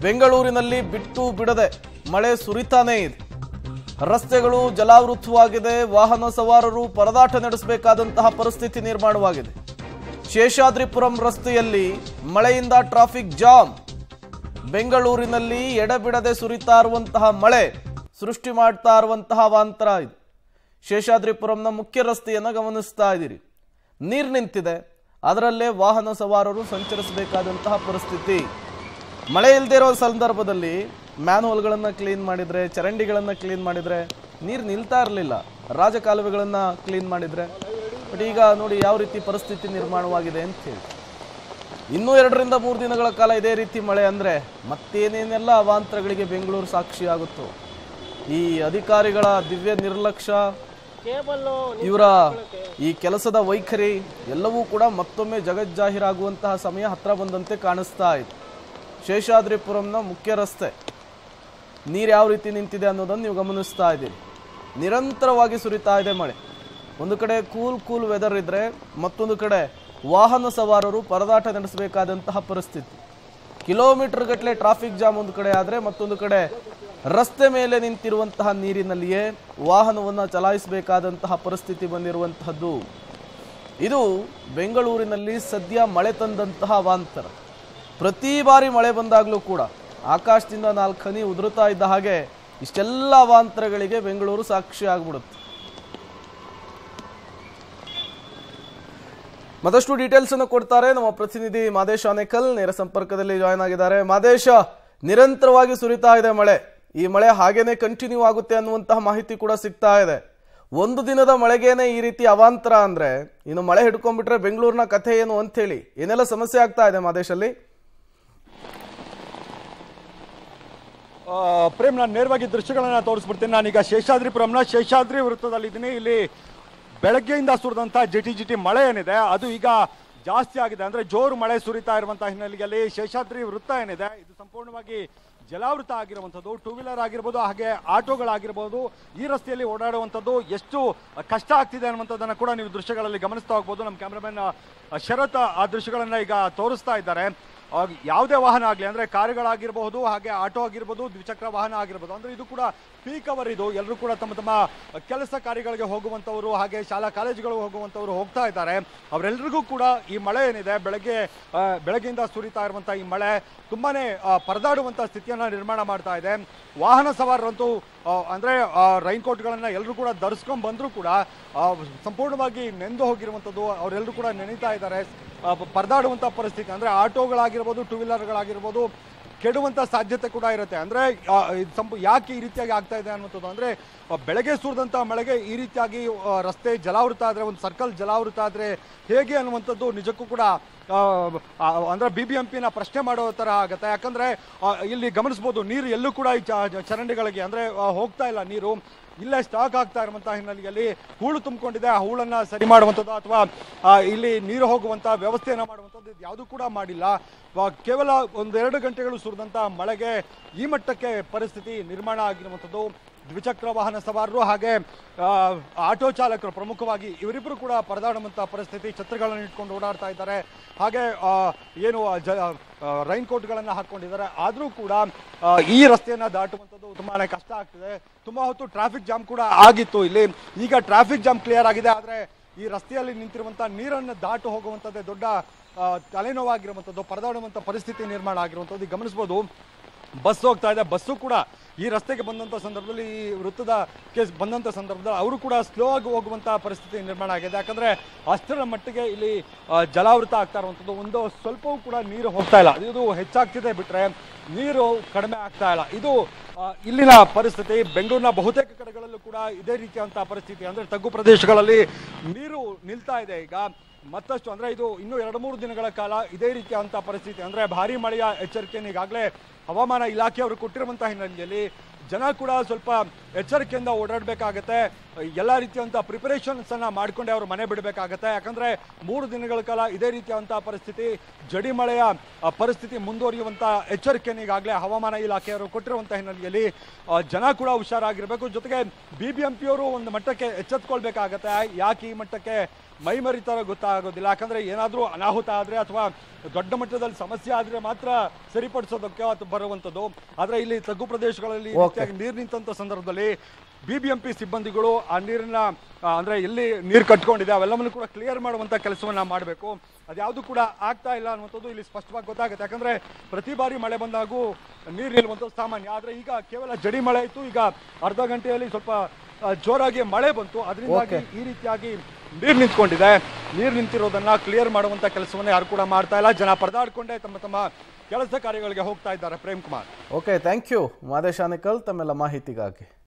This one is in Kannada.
ಬೆಂಗಳೂರಿನಲ್ಲಿ ಬಿಟ್ಟು ಬಿಡದೆ ಮಳೆ ಸುರಿತಾನೇ ಇದೆ ರಸ್ತೆಗಳು ಜಲಾವೃತವಾಗಿದೆ ವಾಹನ ಸವಾರರು ಪರದಾಟ ನಡೆಸಬೇಕಾದಂತಹ ಪರಿಸ್ಥಿತಿ ನಿರ್ಮಾಣವಾಗಿದೆ ಶೇಷಾದ್ರಿಪುರಂ ರಸ್ತೆಯಲ್ಲಿ ಮಳೆಯಿಂದ ಟ್ರಾಫಿಕ್ ಜಾಮ್ ಬೆಂಗಳೂರಿನಲ್ಲಿ ಎಡಬಿಡದೆ ಸುರಿತಾ ಇರುವಂತಹ ಮಳೆ ಸೃಷ್ಟಿ ಮಾಡ್ತಾ ಇರುವಂತಹ ಅವಾಂತರ ಇದು ಶೇಷಾದ್ರಿಪುರಂನ ಮುಖ್ಯ ರಸ್ತೆಯನ್ನು ಗಮನಿಸ್ತಾ ಇದ್ದೀರಿ ನೀರು ನಿಂತಿದೆ ಅದರಲ್ಲೇ ವಾಹನ ಸವಾರರು ಸಂಚರಿಸಬೇಕಾದಂತಹ ಪರಿಸ್ಥಿತಿ ಮಳೆ ಇಲ್ಲದೆ ಇರೋ ಸಂದರ್ಭದಲ್ಲಿ ಮ್ಯಾನ್ಹೋಲ್ಗಳನ್ನು ಕ್ಲೀನ್ ಮಾಡಿದರೆ ಚರಂಡಿಗಳನ್ನು ಕ್ಲೀನ್ ಮಾಡಿದರೆ ನೀರು ನಿಲ್ತಾ ಇರಲಿಲ್ಲ ರಾಜಕಾಲುವೆಗಳನ್ನು ಕ್ಲೀನ್ ಮಾಡಿದರೆ ಬಟ್ ಈಗ ನೋಡಿ ಯಾವ ರೀತಿ ಪರಿಸ್ಥಿತಿ ನಿರ್ಮಾಣವಾಗಿದೆ ಅಂತ ಹೇಳಿ ಇನ್ನೂ ಎರಡರಿಂದ ಮೂರು ದಿನಗಳ ಕಾಲ ಇದೇ ರೀತಿ ಮಳೆ ಅಂದರೆ ಮತ್ತೇನೇನೆಲ್ಲ ಅವಾಂತರಗಳಿಗೆ ಬೆಂಗಳೂರು ಸಾಕ್ಷಿಯಾಗುತ್ತೋ ಈ ಅಧಿಕಾರಿಗಳ ದಿವ್ಯ ನಿರ್ಲಕ್ಷ್ಯ ಇವರ ಈ ಕೆಲಸದ ವೈಖರಿ ಎಲ್ಲವೂ ಕೂಡ ಮತ್ತೊಮ್ಮೆ ಜಗಜ್ಜಾಹೀರಾಗುವಂತಹ ಸಮಯ ಹತ್ರ ಬಂದಂತೆ ಕಾಣಿಸ್ತಾ ಇದೆ ಶೇಷಾದ್ರಿಪುರಂನ ಮುಖ್ಯ ರಸ್ತೆ ನೀರು ಯಾವ ರೀತಿ ನಿಂತಿದೆ ಅನ್ನೋದನ್ನು ನೀವು ಗಮನಿಸ್ತಾ ಇದ್ದೀರಿ ನಿರಂತರವಾಗಿ ಸುರಿತಾ ಇದೆ ಮಳೆ ಒಂದು ಕಡೆ ಕೂಲ್ ಕೂಲ್ ವೆದರ್ ಇದ್ರೆ ಮತ್ತೊಂದು ಕಡೆ ವಾಹನ ಸವಾರರು ಪರದಾಟ ನಡೆಸಬೇಕಾದಂತಹ ಪರಿಸ್ಥಿತಿ ಕಿಲೋಮೀಟರ್ ಗಟ್ಟಲೆ ಟ್ರಾಫಿಕ್ ಜಾಮ್ ಒಂದು ಕಡೆ ಆದರೆ ಮತ್ತೊಂದು ಕಡೆ ರಸ್ತೆ ಮೇಲೆ ನಿಂತಿರುವಂತಹ ನೀರಿನಲ್ಲಿಯೇ ವಾಹನವನ್ನು ಚಲಾಯಿಸಬೇಕಾದಂತಹ ಪರಿಸ್ಥಿತಿ ಬಂದಿರುವಂತಹದ್ದು ಇದು ಬೆಂಗಳೂರಿನಲ್ಲಿ ಸದ್ಯ ಮಳೆ ತಂದಂತಹ ಅವಾಂತರ ಪ್ರತಿ ಬಾರಿ ಮಳೆ ಬಂದಾಗಲೂ ಕೂಡ ಆಕಾಶದಿಂದ ನಾಲ್ಕು ಹನಿ ಉದುರುತ್ತಾ ಇದ್ದ ಹಾಗೆ ಇಷ್ಟೆಲ್ಲ ಅವಾಂತರಗಳಿಗೆ ಬೆಂಗಳೂರು ಸಾಕ್ಷಿ ಆಗ್ಬಿಡುತ್ತೆ ಮತ್ತಷ್ಟು ಡೀಟೇಲ್ಸ್ ಅನ್ನು ಕೊಡ್ತಾರೆ ನಮ್ಮ ಪ್ರತಿನಿಧಿ ಮಾದೇಶ್ ಆನೇಕಲ್ ನೇರ ಸಂಪರ್ಕದಲ್ಲಿ ಜಾಯ್ನ್ ಆಗಿದ್ದಾರೆ ಮಾದೇಶ ನಿರಂತರವಾಗಿ ಸುರಿತಾ ಇದೆ ಮಳೆ ಈ ಮಳೆ ಹಾಗೇನೆ ಕಂಟಿನ್ಯೂ ಆಗುತ್ತೆ ಅನ್ನುವಂತಹ ಮಾಹಿತಿ ಕೂಡ ಸಿಗ್ತಾ ಇದೆ ಒಂದು ದಿನದ ಮಳೆಗೇನೆ ಈ ರೀತಿ ಅವಾಂತರ ಅಂದ್ರೆ ಇನ್ನು ಮಳೆ ಹಿಡ್ಕೊಂಡ್ಬಿಟ್ರೆ ಬೆಂಗಳೂರಿನ ಕಥೆ ಏನು ಅಂತ ಹೇಳಿ ಏನೆಲ್ಲ ಸಮಸ್ಯೆ ಆಗ್ತಾ ಇದೆ ಮಾದೇಶಲ್ಲಿ ಆ, ಪ್ರೇಮ್ ನಾನು ನೇರವಾಗಿ ದೃಶ್ಯಗಳನ್ನ ತೋರಿಸ್ಬಿಡ್ತೀನಿ ನಾನೀಗ ಶೇಷಾದ್ರಿಪುರಂನ ಶೇಷಾದ್ರಿ ವೃತ್ತದಲ್ಲಿದ್ದೀನಿ ಇಲ್ಲಿ ಬೆಳಗ್ಗೆಯಿಂದ ಸುರಿದಂತ ಜಿಟಿ ಜಿಟಿ ಮಳೆ ಏನಿದೆ ಅದು ಈಗ ಜಾಸ್ತಿ ಆಗಿದೆ ಅಂದ್ರೆ ಜೋರು ಮಳೆ ಸುರಿತಾ ಇರುವಂತಹ ಹಿನ್ನೆಲೆಯಲ್ಲಿ ಶೇಷಾದ್ರಿ ವೃತ್ತ ಏನಿದೆ ಇದು ಸಂಪೂರ್ಣವಾಗಿ ಜಲಾವೃತ ಆಗಿರುವಂಥದ್ದು ಟೂ ವೀಲರ್ ಆಗಿರ್ಬೋದು ಹಾಗೆ ಆಟೋಗಳಾಗಿರ್ಬೋದು ಈ ರಸ್ತೆಯಲ್ಲಿ ಓಡಾಡುವಂಥದ್ದು ಎಷ್ಟು ಕಷ್ಟ ಆಗ್ತಿದೆ ಅನ್ನುವಂಥದ್ದನ್ನು ಕೂಡ ನೀವು ದೃಶ್ಯಗಳಲ್ಲಿ ಗಮನಿಸ್ತಾ ಹೋಗ್ಬೋದು ನಮ್ಮ ಕ್ಯಾಮ್ರಾಮನ್ ಶರತ್ ಆ ದೃಶ್ಯಗಳನ್ನ ಈಗ ತೋರಿಸ್ತಾ ಇದ್ದಾರೆ ಆಗ್ ಯಾವುದೇ ವಾಹನ ಆಗಲಿ ಅಂದ್ರೆ ಕಾರುಗಳಾಗಿರಬಹುದು ಹಾಗೆ ಆಟೋ ಆಗಿರ್ಬೋದು ದ್ವಿಚಕ್ರ ವಾಹನ ಆಗಿರ್ಬೋದು ಅಂದ್ರೆ ಇದು ಕೂಡ ಪೀಕ್ ಅವರ್ ಇದು ಎಲ್ಲರೂ ಕೂಡ ತಮ್ಮ ತಮ್ಮ ಕೆಲಸ ಕಾರ್ಯಗಳಿಗೆ ಹೋಗುವಂತವರು ಹಾಗೆ ಶಾಲಾ ಕಾಲೇಜುಗಳಿಗೆ ಹೋಗುವಂತವರು ಹೋಗ್ತಾ ಇದ್ದಾರೆ ಅವರೆಲ್ಲರಿಗೂ ಕೂಡ ಈ ಮಳೆ ಏನಿದೆ ಬೆಳಗ್ಗೆ ಆ, ಬೆಳಗ್ಗೆಯಿಂದ ಸುರಿತಾ ಇರುವಂತ ಈ ಮಳೆ ತುಂಬಾನೇ ಆ, ಪರದಾಡುವಂತ ಸ್ಥಿತಿಯನ್ನ ನಿರ್ಮಾಣ ಮಾಡ್ತಾ ಇದೆ ವಾಹನ ಸವಾರರಂತೂ ಆ, ಅಂದ್ರೆ ರೈನ್ ಕೋಟ್ಗಳನ್ನ ಎಲ್ಲರೂ ಕೂಡ ಧರಿಸ್ಕೊಂಡ್ ಬಂದ್ರು ಕೂಡ ಆ, ಸಂಪೂರ್ಣವಾಗಿ ನೆಂದು ಹೋಗಿರುವಂತದ್ದು ಅವರೆಲ್ಲರೂ ಕೂಡ ನೆನೀತಾ ಇದ್ದಾರೆ ಆ, ಪ- ಪರದಾಡುವಂತ ಪರಿಸ್ಥಿತಿ ಅಂದ್ರೆ ಆಟೋಗಳಾಗಿರ್ಬೋದು ಟೂ ವೀಲರ್ಗಳಾಗಿರ್ಬೋದು ಕೆಡುವಂತ ಸಾಧ್ಯತೆ ಕೂಡ ಇರುತ್ತೆ ಅಂದ್ರೆ ಆ, ಇದು ಸಂಪೂ ಯಾಕೆ ಈ ರೀತಿಯಾಗಿ ಆಗ್ತಾ ಇದೆ ಅನ್ನುವಂಥದ್ದು ಅಂದ್ರೆ ಆ, ಬೆಳಗ್ಗೆ ಸುರಿದಂತ ಮಳೆಗೆ ಈ ರೀತಿಯಾಗಿ ಆ, ರಸ್ತೆ ಜಲಾವೃತ ಆದ್ರೆ ಒಂದು ಸರ್ಕಲ್ ಜಲಾವೃತ ಆದ್ರೆ ಹೇಗೆ ಅನ್ನುವಂಥದ್ದು ನಿಜಕ್ಕೂ ಕೂಡ ಆ, ಆ, ಅಂದ್ರೆ ಬಿ ಬಿ ಎಂ ಪಿನ ಪ್ರಶ್ನೆ ಮಾಡೋ ತರ ಆಗತ್ತೆ ಯಾಕಂದ್ರೆ ಆ, ಇಲ್ಲಿ ಗಮನಿಸಬಹುದು ನೀರು ಎಲ್ಲೂ ಕೂಡ ಈ ಚ- ಚ- ಚರಂಡಿಗಳಿಗೆ ಅಂದ್ರೆ ಆ, ಹೋಗ್ತಾ ಇಲ್ಲ ನೀರು ಇಲ್ಲೇ ಸ್ಟಾಕ್ ಆಗ್ತಾ ಇರುವಂತಹ ಹಿನ್ನೆಲೆಯಲ್ಲಿ ಹೂಳು ತುಂಬಿಕೊಂಡಿದೆ ಆ ಹೂಳನ್ನ ಸರಿ ಮಾಡುವಂಥದ್ದು ಅಥವಾ ಆ, ಇಲ್ಲಿ ನೀರು ಹೋಗುವಂತ ವ್ಯವಸ್ಥೆಯನ್ನ ಮಾಡುವಂಥದ್ದು ಇದು ಯಾವುದೂ ಕೂಡ ಮಾಡಿಲ್ಲ ವ- ಕೇವಲ ಒಂದೆರಡು ಗಂಟೆಗಳು ಸುರಿದಂತ ಮಳೆಗೆ ಈ ಮಟ್ಟಕ್ಕೆ ಪರಿಸ್ಥಿತಿ ನಿರ್ಮಾಣ ಆಗಿರುವಂಥದ್ದು ದ್ವಿಚಕ್ರ ವಾಹನ ಸವಾರರು ಹಾಗೆ ಆ, ಆಟೋ ಚಾಲಕರು ಪ್ರಮುಖವಾಗಿ ಇವರಿಬ್ಬರು ಕೂಡ ಪರದಾಡುವಂತ ಪರಿಸ್ಥಿತಿ ಛತ್ರಗಳನ್ನು ಇಟ್ಕೊಂಡು ಓಡಾಡ್ತಾ ಇದ್ದಾರೆ ಹಾಗೆ ಆ, ಏನು ಜ ರೈನ್ ಕೋಟ್ಗಳನ್ನು ಹಾಕೊಂಡಿದ್ದಾರೆ ಆದರೂ ಕೂಡ ಆ, ಈ ರಸ್ತೆಯನ್ನ ದಾಟುವಂಥದ್ದು ತುಂಬಾನೇ ಕಷ್ಟ ಆಗ್ತಿದೆ ತುಂಬಾ ಹೊತ್ತು ಟ್ರಾಫಿಕ್ ಜಾಮ್ ಕೂಡ ಆಗಿತ್ತು ಇಲ್ಲಿ ಈಗ ಟ್ರಾಫಿಕ್ ಜಾಮ್ ಕ್ಲಿಯರ್ ಆಗಿದೆ ಆದ್ರೆ ಈ ರಸ್ತೆಯಲ್ಲಿ ನಿಂತಿರುವಂತ ನೀರನ್ನು ದಾಟು ಹೋಗುವಂಥದ್ದೇ ದೊಡ್ಡ ಆ, ತಲೆನೋವಾಗಿರುವಂಥದ್ದು ಪರದಾಡುವಂಥ ಪರಿಸ್ಥಿತಿ ನಿರ್ಮಾಣ ಆಗಿರುವಂಥದ್ದು ಈಗ ಗಮನಿಸ್ಬೋದು ಬಸ್ ಹೋಗ್ತಾ ಇದೆ ಬಸ್ಸು ಕೂಡ ಈ ರಸ್ತೆಗೆ ಬಂದಂಥ ಸಂದರ್ಭದಲ್ಲಿ ಈ ವೃತ್ತದ ಕೇಸ್ ಬಂದಂಥ ಸಂದರ್ಭದಲ್ಲಿ ಅವರು ಕೂಡ ಸ್ಲೋ ಆಗಿ ಹೋಗುವಂಥ ಪರಿಸ್ಥಿತಿ ನಿರ್ಮಾಣ ಆಗಿದೆ ಯಾಕಂದ್ರೆ ಅಷ್ಟರ ಮಟ್ಟಿಗೆ ಇಲ್ಲಿ ಆ, ಜಲಾವೃತ ಆಗ್ತಾ ಇರುವಂಥದ್ದು ಒಂದು ಸ್ವಲ್ಪವೂ ಕೂಡ ನೀರು ಹೋಗ್ತಾ ಇಲ್ಲ ಇದು ಹೆಚ್ಚಾಗ್ತಿದೆ ಬಿಟ್ರೆ ನೀರು ಕಡಿಮೆ ಆಗ್ತಾ ಇಲ್ಲ ಇದು ಆ, ಇಲ್ಲಿನ ಪರಿಸ್ಥಿತಿ ಬೆಂಗಳೂರಿನ ಬಹುತೇಕ ಕಡೆಗಳಲ್ಲೂ ಕೂಡ ಇದೇ ರೀತಿಯಾದಂತಹ ಪರಿಸ್ಥಿತಿ ಅಂದ್ರೆ ತಗ್ಗು ಪ್ರದೇಶಗಳಲ್ಲಿ ನೀರು ನಿಲ್ತಾ ಇದೆ ಈಗ ಮತ್ತಷ್ಟು ಅಂದ್ರೆ ಇದು ಇನ್ನು ಎರಡು ಮೂರು ದಿನಗಳ ಕಾಲ ಇದೇ ರೀತಿಯಾದಂತಹ ಪರಿಸ್ಥಿತಿ ಅಂದ್ರೆ ಭಾರಿ ಮಳೆಯ ಎಚ್ಚರಿಕೆಯನ್ನು ಈಗಾಗಲೇ ಹವಾಮಾನ ಇಲಾಖೆಯವರು ಕೊಟ್ಟಿರುವಂತಹ ಹಿನ್ನೆಲೆಯಲ್ಲಿ ಜನ ಕೂಡ ಸ್ವಲ್ಪ ಎಚ್ಚರಿಕೆಯಿಂದ ಓಡಾಡಬೇಕಾಗತ್ತೆ ಎಲ್ಲ ರೀತಿಯಂತ ಪ್ರಿಪರೇಷನ್ಸ್ ಅನ್ನ ಮಾಡ್ಕೊಂಡೆ ಅವರು ಮನೆ ಬಿಡಬೇಕಾಗತ್ತೆ ಯಾಕಂದ್ರೆ ಮೂರು ದಿನಗಳ ಕಾಲ ಇದೇ ರೀತಿಯಾದಂತಹ ಪರಿಸ್ಥಿತಿ ಜಡಿ ಮಳೆಯ ಆ, ಪರಿಸ್ಥಿತಿ ಮುಂದುವರಿಯುವಂತ ಎಚ್ಚರಿಕೆಯನ್ನು ಈಗಾಗಲೇ ಹವಾಮಾನ ಇಲಾಖೆಯವರು ಕೊಟ್ಟಿರುವಂತಹ ಹಿನ್ನೆಲೆಯಲ್ಲಿ ಆ, ಜನ ಕೂಡ ಹುಷಾರಾಗಿರ್ಬೇಕು ಜೊತೆಗೆ ಬಿ ಬಿ ಎಂ ಪಿಯವರು ಒಂದು ಮಟ್ಟಕ್ಕೆ ಎಚ್ಚೆತ್ಕೊಳ್ಬೇಕಾಗತ್ತೆ ಯಾಕೆ ಈ ಮಟ್ಟಕ್ಕೆ ಮೈ ಮರಿತಾರೋ ಗೊತ್ತಾಗೋದಿಲ್ಲ ಯಾಕಂದ್ರೆ ಏನಾದರೂ ಅನಾಹುತ ಆದ್ರೆ ಅಥವಾ ದೊಡ್ಡ ಮಟ್ಟದಲ್ಲಿ ಸಮಸ್ಯೆ ಆದ್ರೆ ಮಾತ್ರ ಸರಿಪಡಿಸೋದಕ್ಕೆ ಅಥವಾ ಬರುವಂಥದ್ದು ಆದ್ರೆ ಇಲ್ಲಿ ತಗ್ಗು ಪ್ರದೇಶಗಳಲ್ಲಿ ಈ Okay. ರೀತಿಯಾಗಿ ನೀರು ನಿಂತ ಸಂದರ್ಭದಲ್ಲಿ ಬಿಬಿಎಂಪಿ ಸಿಬ್ಬಂದಿಗಳು ಆ ನೀರನ್ನ ಆ, ಅಂದ್ರೆ ಎಲ್ಲಿ ನೀರು ಕಟ್ಕೊಂಡಿದೆ ಅವೆಲ್ಲವನ್ನು ಕೂಡ ಕ್ಲಿಯರ್ ಮಾಡುವಂತ ಕೆಲಸವನ್ನ ಮಾಡಬೇಕು ಅದ್ಯಾವುದು ಕೂಡ ಆಗ್ತಾ ಇಲ್ಲ ಅನ್ನುವಂಥದ್ದು ಇಲ್ಲಿ ಸ್ಪಷ್ಟವಾಗಿ ಗೊತ್ತಾಗುತ್ತೆ ಯಾಕಂದ್ರೆ ಪ್ರತಿ ಬಾರಿ ಮಳೆ ಬಂದಾಗೂ ನೀರು ನಿಲ್ಲುವಂಥದ್ದು ಸಾಮಾನ್ಯ ಆದ್ರೆ ಈಗ ಕೇವಲ ಜಡಿ ಮಳೆ ಇತ್ತು ಈಗ ಅರ್ಧ ಗಂಟೆಯಲ್ಲಿ ಸ್ವಲ್ಪ ಆ, ಜೋರಾಗಿ ಮಳೆ ಬಂತು ಅದರಿಂದಾಗಿ ಈ ರೀತಿಯಾಗಿ ನೀರು ನಿಂತ್ಕೊಂಡಿದೆ ನೀರು ನಿಂತಿರೋದನ್ನ ಕ್ಲಿಯರ್ ಮಾಡುವಂತ ಕೆಲಸವನ್ನ ಯಾರು ಕೂಡ ಮಾಡ್ತಾ ಇಲ್ಲ ಜನ ಪರದಾಡ್ಕೊಂಡೇ ತಮ್ಮ ತಮ್ಮ ಕೆಲಸ ಕಾರ್ಯಗಳಿಗೆ ಹೋಗ್ತಾ ಇದ್ದಾರೆ Prem Kumar okay thank you Madesh Anekal ತಮ್ಮೆಲ್ಲ ಮಾಹಿತಿಗಾಗಿ